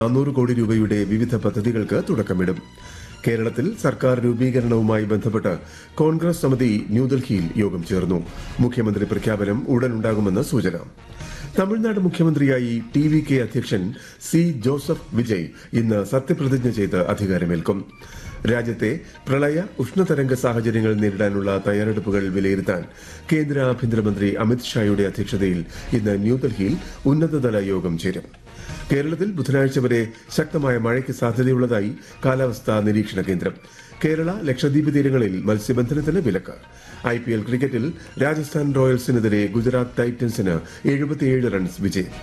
നാനൂറ് കോടി രൂപയുടെ വിവിധ പദ്ധതികൾക്ക് തുടക്കമിടും കേരളത്തിൽ സർക്കാർ രൂപീകരണവുമായി ബന്ധപ്പെട്ട് കോൺഗ്രസ് സമിതി ന്യൂഡൽഹിയിൽ യോഗം ചേർന്നു മുഖ്യമന്ത്രി പ്രഖ്യാപനം ഉടനുണ്ടാകുമെന്ന് സൂചന തമിഴ്നാട് മുഖ്യമന്ത്രിയായി ടി വി കെ അധ്യക്ഷൻ സി ജോസഫ് വിജയ് ഇന്ന് സത്യപ്രതിജ്ഞ ചെയ്ത് അധികാരമേൽക്കും രാജ്യത്തെ പ്രളയ ഉഷ്ണതരംഗ സാഹചര്യങ്ങൾ നേരിടാനുള്ള തയ്യാറെടുപ്പുകൾ വിലയിരുത്താൻ കേന്ദ്ര ആഭ്യന്തരമന്ത്രി അമിത്ഷായുടെ അധ്യക്ഷതയിൽ ഇന്ന് ന്യൂഡൽഹിയിൽ ഉന്നതതല യോഗം ചേരും കേരളത്തിൽ ബുധനാഴ്ച വരെ ശക്തമായ മഴയ്ക്ക് സാധ്യതയുള്ളതായി കാലാവസ്ഥാ നിരീക്ഷണ കേന്ദ്രം കേരള ലക്ഷദ്വീപ് തീരങ്ങളിൽ മത്സ്യബന്ധനത്തിന് വിലക്ക് ഐ പി എൽ ക്രിക്കറ്റിൽ രാജസ്ഥാൻ റോയൽസിനെതിരെ ഗുജറാത്ത് ടൈറ്റൻസിന് എഴുപത്തിയേഴ് റൺസ് വിജയം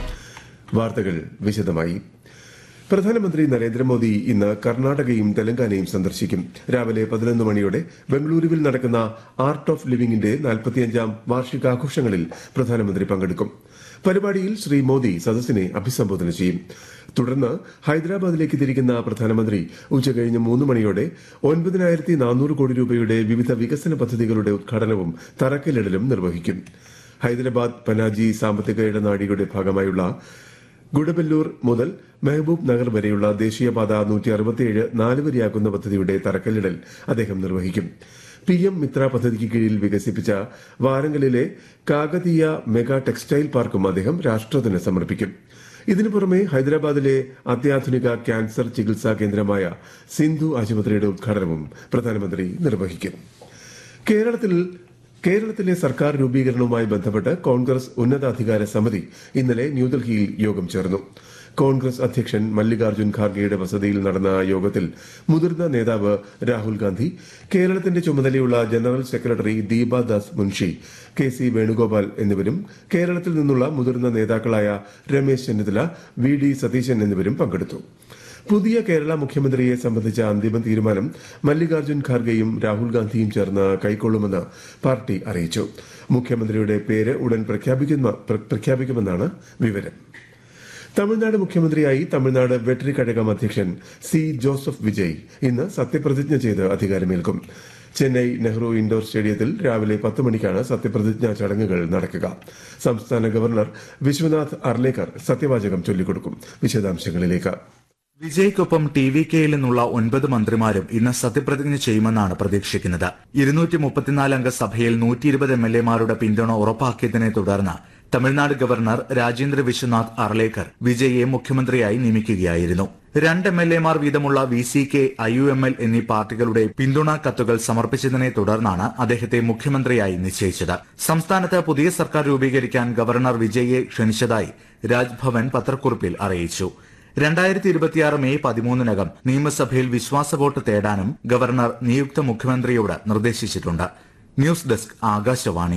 വാർത്തകൾ വിശദമായി പ്രധാനമന്ത്രി നരേന്ദ്രമോദി ഇന്ന് കർണാടകയും തെലങ്കാനയും സന്ദർശിക്കും രാവിലെ പതിനൊന്ന് മണിയോടെ ബംഗളൂരുവിൽ നടക്കുന്ന ആർട്ട് ഓഫ് ലിവിംഗിന്റെ നാൽപ്പത്തിയഞ്ചാം വാർഷികാഘോഷങ്ങളിൽ പ്രധാനമന്ത്രി പങ്കെടുക്കും പരിപാടിയിൽ ശ്രീ മോദി സദസ്സിനെ അഭിസംബോധന ചെയ്യും തുടർന്ന് ഹൈദരാബാദിലേക്ക് തിരിക്കുന്ന പ്രധാനമന്ത്രി ഉച്ചകഴിഞ്ഞ് മൂന്ന് മണിയോടെ ഒൻപതിനായിരത്തി നാനൂറ് കോടി രൂപയുടെ വിവിധ വികസന പദ്ധതികളുടെ ഉദ്ഘാടനവും തറക്കല്ലിടലും നിർവഹിക്കും ഹൈദരാബാദ് പനാജി സാമ്പത്തിക ഇടനാഴിയുടെ ഭാഗമായുള്ള ഗുഡബല്ലൂർ മുതൽ മെഹബൂബ് നഗർ വരെയുള്ള ദേശീയപാത നൂറ്റി അറുപത്തിയേഴ് നാലുവരിയാക്കുന്ന പദ്ധതിയുടെ തറക്കല്ലിടൽ അദ്ദേഹം നിർവഹിക്കും പി എം മിത്ര പദ്ധതിക്ക് കീഴിൽ വികസിപ്പിച്ച വാരങ്കലിലെ കാകതീയ മെഗാ ടെക്സ്റ്റൈൽ പാർക്കും അദ്ദേഹം രാഷ്ട്രത്തിന് സമർപ്പിക്കും ഇതിനു പുറമെ ഹൈദരാബാദിലെ അത്യാധുനിക ക്യാൻസർ ചികിത്സാ കേന്ദ്രമായ സിന്ധു ആശുപത്രിയുടെ ഉദ്ഘാടനവും പ്രധാനമന്ത്രി നിർവഹിക്കും കേരളത്തിൽ കേരളത്തിലെ സർക്കാർ രൂപീകരണവുമായി ബന്ധപ്പെട്ട് കോൺഗ്രസ് ഉന്നതാധികാര സമിതി ഇന്നലെ ന്യൂഡൽഹിയിൽ യോഗം ചേർന്നു കോൺഗ്രസ് അധ്യക്ഷൻ മല്ലികാർജ്ജുൻ ഖാർഗെയുടെ വസതിയിൽ നടന്ന യോഗത്തിൽ മുതിർന്ന നേതാവ് രാഹുൽ ഗാന്ധി കേരളത്തിന്റെ ചുമതലയുള്ള general secretary Deepa Das Munshi K C Venugopal എന്നിവരും കേരളത്തിൽ നിന്നുള്ള മുതിർന്ന നേതാക്കളായ രമേശ് ചെന്നിത്തല വി ഡി സതീശൻ എന്നിവരും പങ്കെടുത്തു പുതിയ കേരള മുഖ്യമന്ത്രിയെ സംബന്ധിച്ച അന്തിമ തീരുമാനം മല്ലികാർജ്ജുൻ ഖാർഗെയും രാഹുൽ ഗാന്ധിയും ചേർന്ന് കൈക്കൊള്ളുമെന്ന് പാർട്ടി അറിയിച്ചു മുഖ്യമന്ത്രിയുടെ പേര് ഉടൻ പ്രഖ്യാപിക്കുന്ന- പ്ര- പ്രഖ്യാപിക്കുമെന്നാണ് വിവരം തമിഴ്നാട് മുഖ്യമന്ത്രിയായി തമിഴ്നാട് വെട്ടറി കഴകം അധ്യക്ഷൻ സി ജോസഫ് വിജയ് ഇന്ന് സത്യപ്രതിജ്ഞ ചെയ്ത് അധികാരമേൽക്കും ചെന്നൈ നെഹ്റു ഇൻഡോർ സ്റ്റേഡിയത്തിൽ രാവിലെ പത്ത് മണിക്കാണ് സത്യപ്രതിജ്ഞാ ചടങ്ങുകൾ നടക്കുക സംസ്ഥാന ഗവർണർ വിശ്വനാഥ് അർലേക്കർ സത്യവാചകം ചൊല്ലിക്കൊടുക്കും വിശദാംശങ്ങളിലേക്ക് വിജയ്ക്കൊപ്പം ടി വി കെയിൽ നിന്നുള്ള ഒൻപത് മന്ത്രിമാരും ഇന്ന് സത്യപ്രതിജ്ഞ ചെയ്യുമെന്നാണ് പ്രതീക്ഷിക്കുന്നത് ഇരുന്നൂറ്റി മുപ്പത്തിനാല് അംഗ സഭയിൽ നൂറ്റി ഇരുപത് എം എൽ എമാരുടെ പിന്തുണ ഉറപ്പാക്കിയതിനെ തുടർന്ന് തമിഴ്നാട് ഗവർണർ രാജേന്ദ്ര വിശ്വനാഥ് അർലേക്കർ വിജയെ മുഖ്യമന്ത്രിയായി നിയമിക്കുകയായിരുന്നു രണ്ട് എം എൽ എമാർ വീതമുള്ള V C K I U M L എന്നീ പാർട്ടികളുടെ പിന്തുണാ കത്തുകൾ സമർപ്പിച്ചതിനെ തുടർന്നാണ് അദ്ദേഹത്തെ മുഖ്യമന്ത്രിയായി നിശ്ചയിച്ചത് സംസ്ഥാനത്ത് പുതിയ സർക്കാർ രൂപീകരിക്കാൻ ഗവർണർ വിജയെ ക്ഷണിച്ചതായി രാജ്ഭവൻ പത്രക്കുറിപ്പിൽ അറിയിച്ചു രണ്ടായിരത്തി ഇരുപത്തിയാറ് മെയ് പതിമൂന്നിനകം നിയമസഭയിൽ വിശ്വാസ വോട്ട് തേടാനും ഗവർണർ നിയുക്ത മുഖ്യമന്ത്രിയോട് നിർദ്ദേശിച്ചിട്ടുണ്ട് ന്യൂസ് ഡെസ്ക് ആകാശവാണി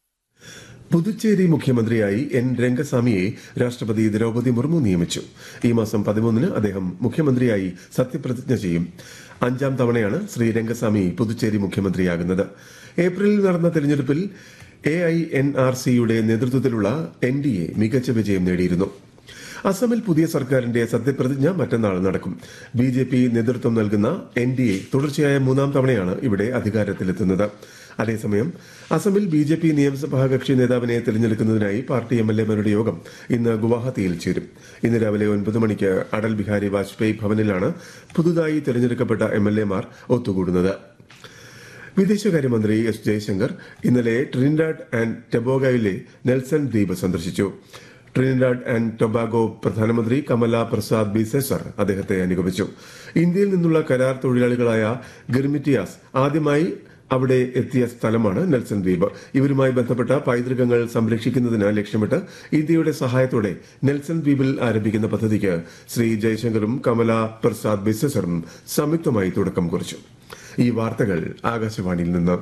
പുതുച്ചേരി മുഖ്യമന്ത്രിയായി എൻ രംഗസ്വാമിയെ രാഷ്ട്രപതി ദ്രൗപദി മുർമു നിയമിച്ചു ഈ മാസം പതിമൂന്നിന് അദ്ദേഹം മുഖ്യമന്ത്രിയായി സത്യപ്രതിജ്ഞ ചെയ്യും അഞ്ചാം തവണയാണ് ശ്രീ രംഗസ്വാമി പുതുച്ചേരി മുഖ്യമന്ത്രിയാകുന്നത് ഏപ്രിലിൽ നടന്ന തെരഞ്ഞെടുപ്പിൽ എ ഐ എൻ ആർ സിയുടെ നേതൃത്വത്തിലുള്ള എൻ ഡി എ മികച്ച വിജയം നേടിയിരുന്നു അസമിൽ പുതിയ സർക്കാരിന്റെ സത്യപ്രതിജ്ഞ മറ്റന്നാൾ നടക്കും ബി ജെ പി നേതൃത്വം നൽകുന്ന എൻ ഡി എ തുടർച്ചയായ മൂന്നാം തവണയാണ് ഇവിടെ അധികാരത്തിലെത്തുന്നത് അതേസമയം അസമിൽ ബി ജെ പി നിയമസഭാ കക്ഷി നേതാവിനെ തിരഞ്ഞെടുക്കുന്നതിനായി പാർട്ടി എം എൽ എമാരുടെ യോഗം ഇന്ന് ഗുവാഹത്തിയിൽ ചേരും ഇന്ന് രാവിലെ ഒൻപത് മണിക്ക് അടൽ ബിഹാരി വാജ്പേയി ഭവനിലാണ് പുതുതായി തിരഞ്ഞെടുക്കപ്പെട്ട എം എൽ എമാർ ഒത്തുകൂടുന്നത് വിദേശകാര്യമന്ത്രി എസ് ജയശങ്കർ ഇന്നലെ ട്രിനിഡാഡ് ആൻഡ് ടെബോഗയിലെ നെൽസൺ ദ്വീപ് സന്ദർശിച്ചു ട്രിനിഡാഡ് ആൻഡ് ടൊബാഗോ പ്രധാനമന്ത്രി കമല പ്രസാദ് ബിസെസർ അദ്ദേഹത്തെ അനുഗമിച്ചു ഇന്ത്യയിൽ നിന്നുള്ള കരാർ തൊഴിലാളികളായ ഗിർമിറ്റിയാസ് ആദ്യമായി അവിടെ എത്തിയ സ്ഥലമാണ് നെൽസൺ ദ്വീപ് ഇവരുമായി ബന്ധപ്പെട്ട പൈതൃകങ്ങൾ സംരക്ഷിക്കുന്നതിന് ലക്ഷ്യമിട്ട് ഇന്ത്യയുടെ സഹായത്തോടെ നെൽസൺ ദ്വീപിൽ ആരംഭിക്കുന്ന പദ്ധതിക്ക് ശ്രീ ജയശങ്കറും കമല പ്രസാദ് ബിസെസറും സംയുക്തമായി തുടക്കം കുറിച്ചു ഈ വാർത്തകൾ ആകാശവാണിയിൽ നിന്ന്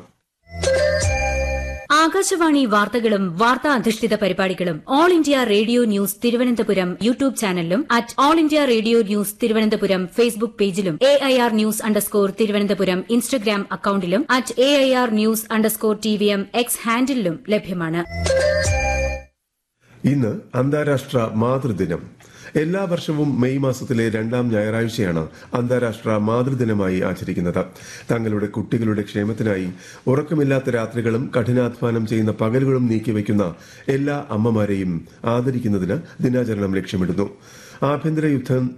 ആകാശവാണി വാർത്തകളും വാർത്താ അധിഷ്ഠിത പരിപാടികളും All India Radio news Thiruvananthapuram YouTube ചാനലിലും at All India Radio news Thiruvananthapuram Facebook പേജിലും A I R news underscore Thiruvananthapuram Instagram അക്കൌണ്ടിലും at A I R news underscore T V M X ഹാൻഡിലും ലഭ്യമാണ് ഇന്ന് അന്താരാഷ്ട്ര മാതൃദിനം എല്ലാ വർഷവും മെയ് മാസത്തിലെ രണ്ടാം ഞായറാഴ്ചയാണ് അന്താരാഷ്ട്ര മാതൃദിനമായി ആചരിക്കുന്നത് തങ്ങളുടെ കുട്ടികളുടെ ക്ഷേമത്തിനായി ഉറക്കമില്ലാത്ത രാത്രികളും കഠിനാധ്വാനം ചെയ്യുന്ന പകലുകളും നീക്കിവെക്കുന്ന എല്ലാ അമ്മമാരെയും ആദരിക്കുന്നതിന് ദിനാചരണം ലക്ഷ്യമിടുന്നു ആഭ്യന്തര യുദ്ധം